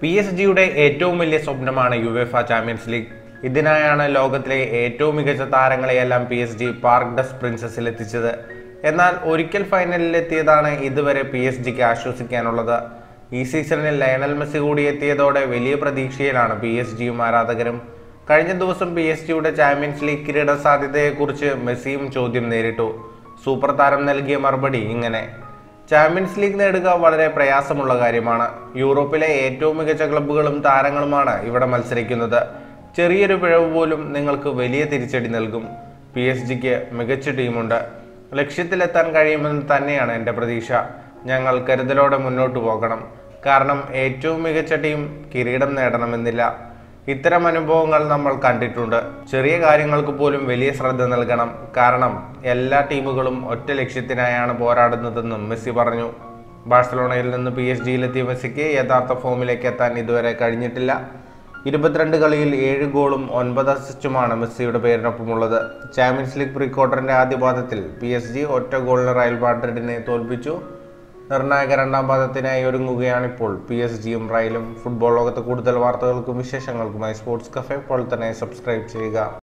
P S ജിയുടെ ഏറ്റവും വലിയ സ്വപ്നമാണ് യുവേഫ ചാമ്പ്യൻസ് ലീഗ് ഇതിനായാണ് ലോകത്തിലെ ഏറ്റവും മികച്ച താരങ്ങളെയെല്ലാം P S G Parc des പ്രിൻസസിൽ എത്തിച്ചത് എന്നാൽ ഒരിക്കൽ ഫൈനലിൽ എത്തിയതാണ് ഇതുവരെ പി എസ് ജിക്ക് ആശ്വസിക്കാനുള്ളത് ഈ സീസണിൽ ലയണൽ മെസ്സി കൂടി എത്തിയതോടെ വലിയ പ്രതീക്ഷയിലാണ് പി എസ് ജിയും ആരാധകരും കഴിഞ്ഞ ദിവസം പി എസ് ജിയുടെ ചാമ്പ്യൻസ് ലീഗ് കിരീട സാധ്യതയെക്കുറിച്ച് മെസ്സിയും ചോദ്യം നേരിട്ടു സൂപ്പർ താരം നൽകിയ മറുപടി ഇങ്ങനെ ചാമ്പ്യൻസ് ലീഗ് നേടുക വളരെ പ്രയാസമുള്ള കാര്യമാണ് യൂറോപ്പിലെ ഏറ്റവും മികച്ച ക്ലബ്ബുകളും താരങ്ങളുമാണ് ഇവിടെ മത്സരിക്കുന്നത് ചെറിയൊരു പിഴവ് പോലും നിങ്ങൾക്ക് വലിയ തിരിച്ചടി നൽകും പി എസ് ജിക്ക് മികച്ച ടീമുണ്ട് ലക്ഷ്യത്തിലെത്താൻ കഴിയുമെന്ന് തന്നെയാണ് എൻ്റെ പ്രതീക്ഷ ഞങ്ങൾ കരുതലോടെ മുന്നോട്ട് പോകണം കാരണം ഏറ്റവും മികച്ച ടീം കിരീടം നേടണമെന്നില്ല ഇത്തരം അനുഭവങ്ങൾ നമ്മൾ കണ്ടിട്ടുണ്ട് ചെറിയ കാര്യങ്ങൾക്ക് പോലും വലിയ ശ്രദ്ധ നൽകണം കാരണം എല്ലാ ടീമുകളും ഒറ്റ ലക്ഷ്യത്തിനായാണ് പോരാടുന്നതെന്നും മെസ്സി പറഞ്ഞു ബാഴ്സലോണയിൽ നിന്ന് പി എസ് ജിയിലെത്തിയ മെസ്സിക്ക് യഥാർത്ഥ ഫോമിലേക്ക് എത്താൻ ഇതുവരെ കഴിഞ്ഞിട്ടില്ല ഇരുപത്തിരണ്ട് കളിയിൽ ഏഴ് ഗോളും ഒൻപത് അസിസ്റ്റുമാണ് മെസ്സിയുടെ പേരിനൊപ്പമുള്ളത് ചാമ്പ്യൻസ് ലീഗ് പ്രീ ക്വാർട്ടറിന്റെ ആദ്യ പാദത്തിൽ പി എസ് ജി ഒറ്റ ഗോളിന് റയൽ മാഡ്രിഡിനെ തോൽപ്പിച്ചു നിർണായക രണ്ടാം പാദത്തിനായി ഒരുങ്ങുകയാണിപ്പോൾ പി എസ് ജിയും റയലും ഫുട്ബോൾ ലോകത്ത് കൂടുതൽ വാർത്തകൾക്കും വിശേഷങ്ങൾക്കുമായി സ്പോർട്സ് കഫേ ഇപ്പോൾ തന്നെ സബ്സ്ക്രൈബ് ചെയ്യുക